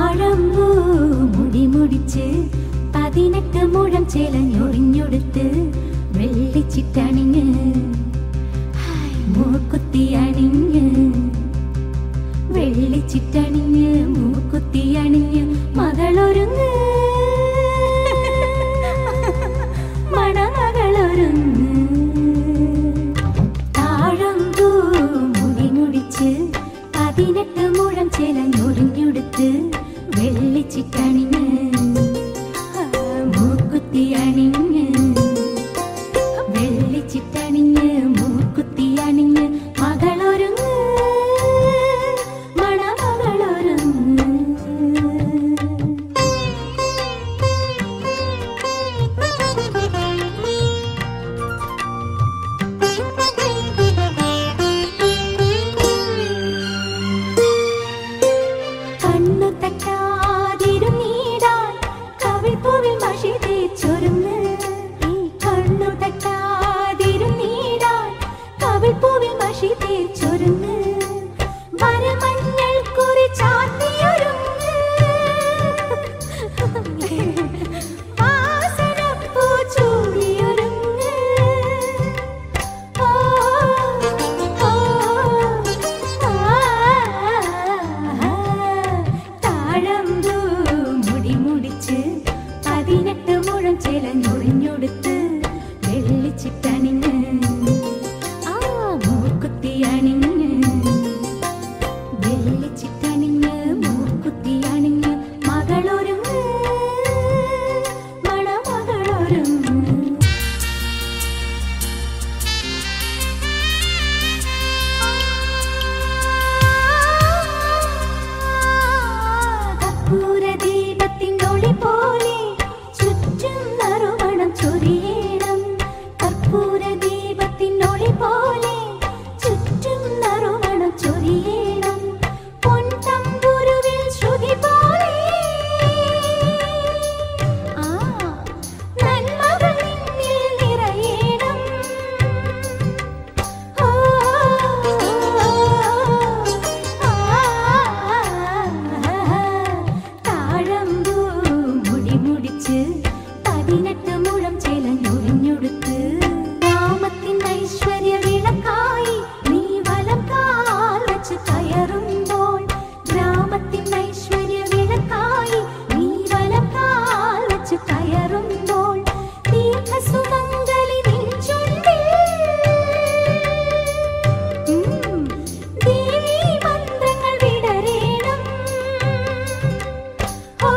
താഴമ്പൂ മുടി മുടിച്ച് പതിനെട്ട് മുഴം ചിലഞ്ഞൊറിഞ്ഞൊടുത്ത് വെള്ളിച്ചിട്ടണിഞ്ഞ് ഹായ്, മൂക്കുത്തി അണിഞ്ഞ് വെള്ളിച്ചിട്ടണിഞ്ഞ് മൂക്കുത്തി അണിഞ്ഞ് മകളൊരുങ്ങ് മണമകളൊരുങ്ങ് താഴമ്പൂ മുടി മുടിച്ച് പതിനെട്ട് മുഴം ചിലഞ്ഞൊറിഞ്ഞൊടുത്ത് വെള്ളിച്ചിട്ടണിഞ്ഞ് ആ, മൂക്കുത്തി അണിഞ്ഞ് വെള്ളിച്ചിട്ടണിഞ്ഞ് മൂക്കുത്തി അണിഞ്ഞ് മകളൊരുങ്ങ് മണമകളൊരുങ്ങ് കണ്ണു തട്ടാതിരുന്നീടാൻ കവിൾപ്പൂവിൽ മഷി തേച്ചൊരുങ്ങ് ഈ കണ്ണു തട്ടാതിരുന്നീടാൻ കവിൾപ്പൂവിൽ മഷി തേച്ചൊരുങ്ങ് വരമഞ്ഞൾ കുറി ചാത്തിയൊരുങ്ങ് വാസനപ്പൂ ചൂടിയൊരുങ്ങ് ഓ ഓ താഴമ്പൂ മുടി മുടിച്ച് പതിനെട്ട് മുഴം ചിലഞ്ഞൊറിഞ്ഞൊടുത്ത് വെള്ളിച്ചിട്ടണിഞ്ഞ് ആ മൂക്കുത്തി അണിഞ്ഞ് വെള്ളിച്ചിട്ടണിഞ്ഞ് മൂക്കുത്തി അണിഞ്ഞ് മകളൊരുങ്ങ് മണമകളൊരുങ്ങ് കർപ്പൂരദീപത്തിനൊളി പോലെ ചുറ്റും നറുമണം ചൊരിയണം കർപ്പൂരദീപത്തിനൊളി പോലെ ചുറ്റും നറുമണം ചൊരിയണം പൊൻതമ്പുരുവിൽ ശ്രുതി പോലെ ആ നന്മകൾ നിന്നിൽ നിറയണം ഓ താഴമ്പൂ മുടി മുടിച്ച് പതിനെട്ട് മുഴം ചിലഞ്ഞൊറിഞ്ഞൊടുത്ത് രാമത്തിൻ ഐശ്വര്യ വിളക്കായി നീ വലം കാൽ വെച്ച് കയറുമ്പോൾ ഗ്രാമത്തിൻ ഐശ്വര്യ വിളക്കായി നീ വലം കാൽ വെച്ച് കയറുമ്പോൾ ദീർഘസുമംഗലി നിൻ ചുണ്ടിൽ ഉം, ദേവീ മന്ത്രങ്ങൾ വിടരേണം ഓ,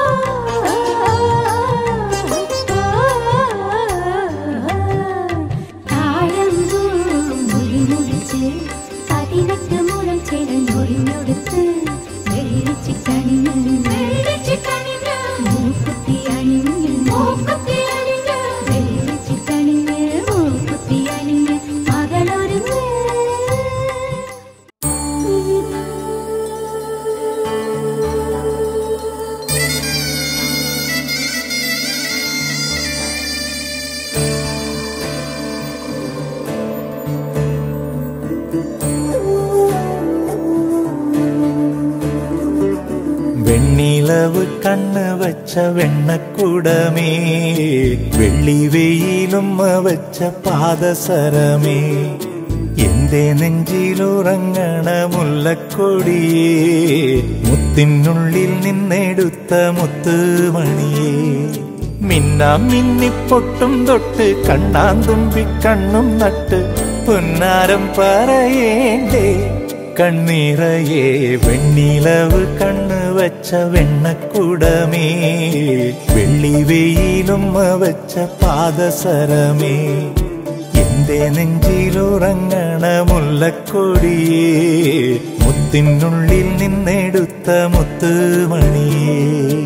താഴമ്പൂ മുടി മുടിച്ച് പതിനെട്ട് മുഴം ചിലഞ്ഞൊറിഞ്ഞൊടുത്ത് വെള്ളിച്ചിട്ടണിഞ്ഞ് വെള്ളിച്ചിട്ടണിഞ്ഞ് മൂക്കുത്തി അണിഞ്ഞ് മൂക്കുത്തി അണിഞ്ഞ് വെള്ളിച്ചിട്ടണിഞ്ഞ് മൂക്കുത്തി അണിഞ്ഞ് മകളൊരുങ്ങ് വെണ്ണിലവ് കണ്ണ് വച്ച വെണ്ണക്കുടമേ വെള്ളി വെയിലുമ്മ വച്ച പാദസരമേ എന്റെ നെഞ്ചിലുറങ്ങണ മുല്ലക്കൊടിയേ മുത്തിനുള്ളിൽ നിന്നെടുത്ത മുത്തുമണിയേ മിന്നാം മിന്നിപ്പൊട്ടും തൊട്ട് കണ്ണാന്തുമ്പി കണ്ണും നട്ട് പുന്നാരം പറയേണ്ടേ കണ്ണീറയെ വെണ്ണിലവ് കണ്ണ് വച്ച വെണ്ണക്കുടമേ വെള്ളി വെയിലും വച്ച പാദസരമേ എന്റെ നെഞ്ചിലുറങ്ങണ മുല്ലക്കൊടിയേ മുത്തിനുള്ളിൽ നിന്നെടുത്ത മുത്തുമണിയേ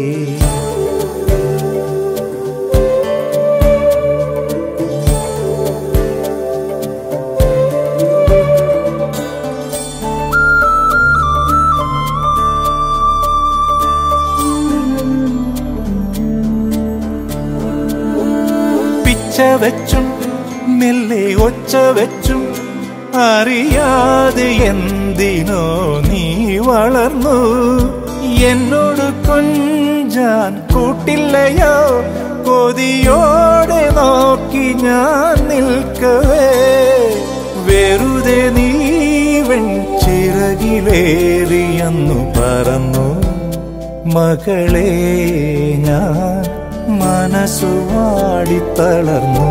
പിച്ച വെച്ചും മെല്ലെ ഒച്ച വെച്ചും അറിയാതെ എന്തിനോ നീ വളർന്നു എന്നോട് കൊഞ്ചാൻ കൂട്ടില്ലയോ കൊതിയോടെ നോക്കി ഞാൻ നിൽക്കവേ വെറുതെ നീ വെൺചിറകിലേറിയെന്നു പറന്നു മകളെ ഞാൻ മനസ്സു വാടിത്തളർന്നു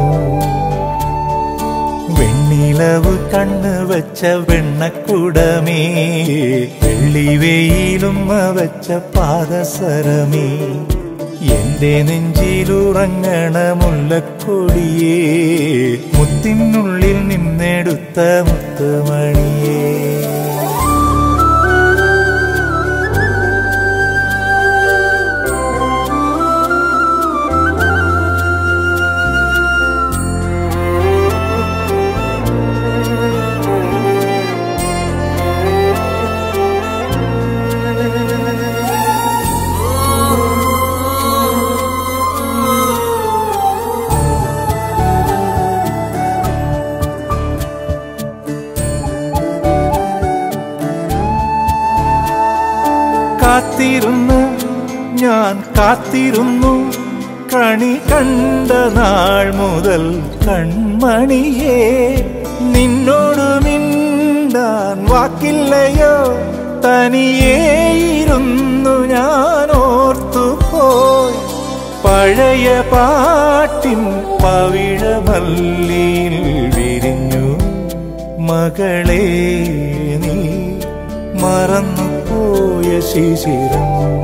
വെണ്ണിലവ് കണ്ണ് വച്ച വെണ്ണക്കുടമേ വെള്ളി വെയിലും വച്ച പാദസരമേ എന്റെ നെഞ്ചിലുറങ്ങണ മുല്ലക്കൊടിയേ മുത്തിനുള്ളിൽ നിന്നെടുത്ത മുത്തുമണിയേ കാത്തിരുന്ന് ഞാൻ കാത്തിരുന്നു കണി കണ്ട നാൾ മുതൽ കൺമണിയേ നിന്നോട് മിണ്ടാൻ വാക്കില്ലയോ തനിയേ ഇരുന്നു ഞാൻ ഓർത്തുപോയി പഴയ പാട്ടിൻ പവിഴമല്ലിയിൽ വിരിഞ്ഞു മകളെ നീ മറന്നു പോയ ശിശിരം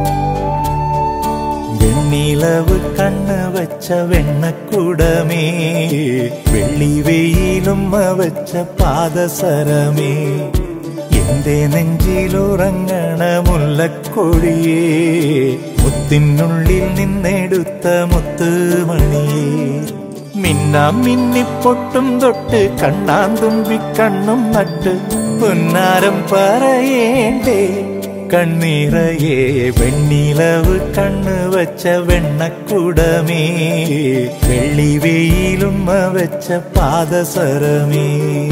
വെണ്ണിലവ് കണ്ണ് വച്ച വെണ്ണക്കുടമേ വെള്ളി വെയിലും വച്ച പാദസരമേ എന്റെ നെഞ്ചിലുറങ്ങണ മുല്ലക്കൊടിയേ മുത്തിനുള്ളിൽ നിന്നെടുത്ത മുത്തുമണിയേ മിന്നാം മിന്നിപ്പൊട്ടും തൊട്ട് കണ്ണാൻ തുമ്പി കണ്ണും നട്ട് പൊന്നാരം പറയേണ്ടേ കണ്ണീറയെ വെണ്ണിലവ് കണ്ണ് വച്ച വെണ്ണക്കുടമേ വെള്ളി വെയിലും വച്ച പാദസരമേ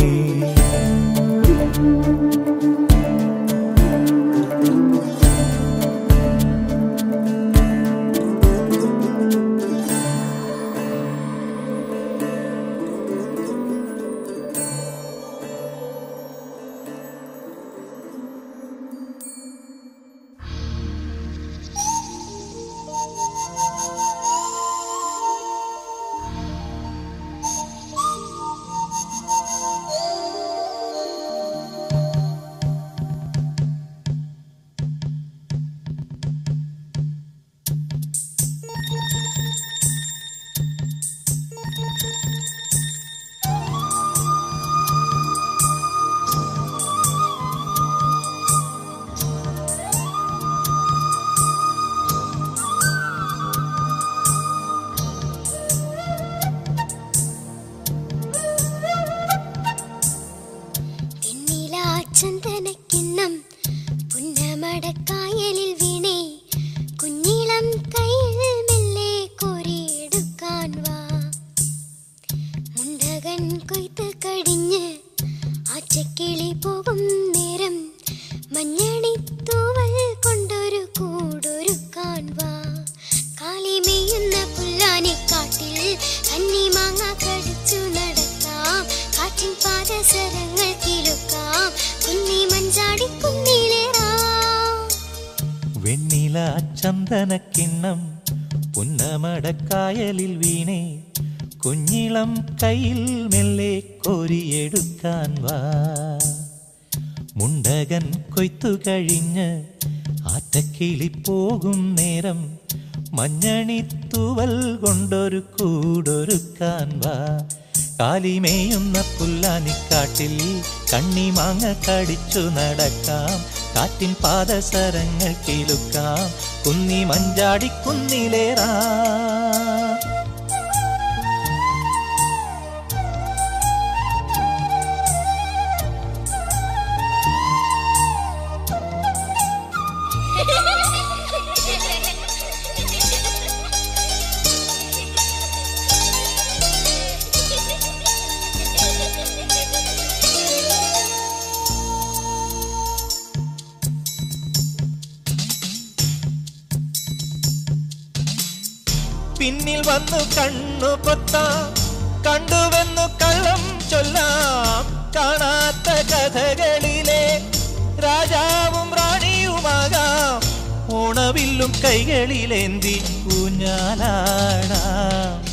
ചന്ദനക്കിണ്ണം പുന്നമടക്കായലിൽ വീണേ കുഞ്ഞിളം കയ്യിൽ മെല്ലെ കോരിയെടുക്കാൻ വാ മുണ്ടകൻ കൊയ്ത്ത് കഴിഞ്ഞ് ആച്ചക്കിളി പോകും നേരം മഞ്ഞണിത്തൂവൽ കൊണ്ടൊരു കൂടൊരുക്കാൻ വാ കാളിമേയുന്ന പുല്ലാനിക്കാട്ടിൽ കന്നിമാങ്ങ കടിച്ചു നടക്കാം കാറ്റിൻ പാദസരങ്ങൾ കിലുക്കാം കുന്നി മഞ്ചാടി കുന്നിലേറാം വെണ്ണില ചന്ദനക്കിണ്ണം പുന്നമടക്കായലിൽ വീണേ കുഞ്ഞിളം കയ്യിൽ മെല്ലെ കോരിയെടുക്കാൻ വാ മുണ്ടകൻ കൊയ്ത്തു കഴിഞ്ഞ് ആറ്റക്കിളി പോകും നേരം മഞ്ഞണിത്തൂവൽ കൊണ്ടൊരു കൂടൊരുക്കാൻ വാ കാലിമേയുന്ന പുല്ലാനിക്കാട്ടിൽ കണ്ണിമാങ്ങ കടിച്ചു നടക്കാം കാറ്റിൻ പാദസരങ്ങൾ കിലുക്കാം കുന്നി മഞ്ചാടി കുന്നിലേറാം പിന്നിൽ വന്നു കണ്ണു പൊത്താം കണ്ടുവെന്നു കള്ളം ചൊല്ലാം കാണാത്ത കഥകളിലെ രാജാവും റാണിയുമാകാം ഓണവില്ലും കൈകളിലേന്തി ഊഞ്ഞാലാടാം